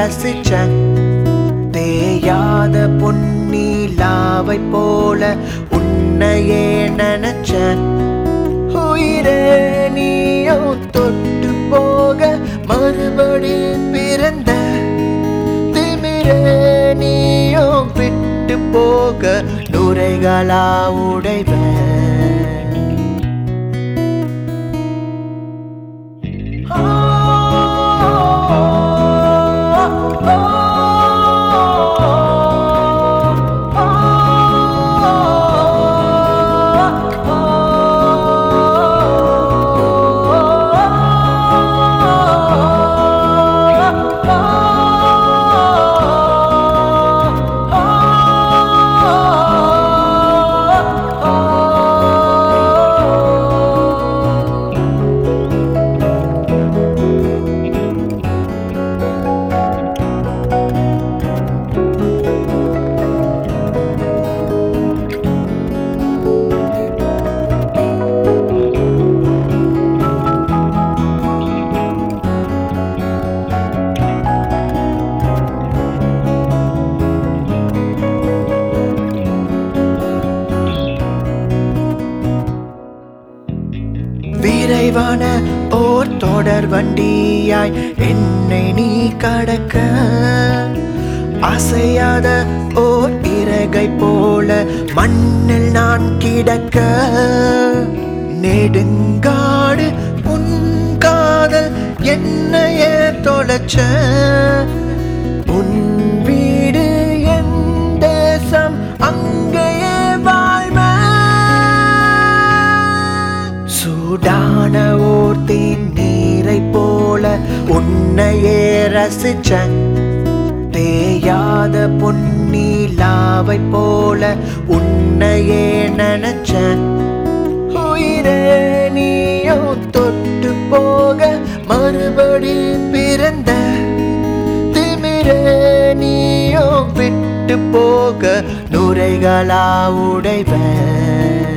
ரசிச்சேன் தேயாத பொன்னிலாவை போல உன்னையே நினைச்சேன் உயிரே நீயோ தொட்டு போக மறுபடி பிறந்த திமிரே நீயோ விட்டு போக நுரைகளா உடைவேன் விரைவான ஓர் தொடர் வண்டியாய் என்னை நீ கடக்க அசையாத ஓர் இறகை போல மண்ணில் நான் கிடக்க நெடுங்காடு உன் காதல் என்னையே தொலைச்ச உன் வீடு என் தேசம் அங்கேயே வாழ்வேன் சூடான ஓர் நீரை போல உன்னையே ரசிச்சேன் தேயாத பொன்னிலாவை போல உன்னையே நினைச்சேன் உயிரே நீயோ தொட்டு போக மறுபடி பிறந்த திமிரே நீயோ விட்டு போக நுரைகளா உடைவேன்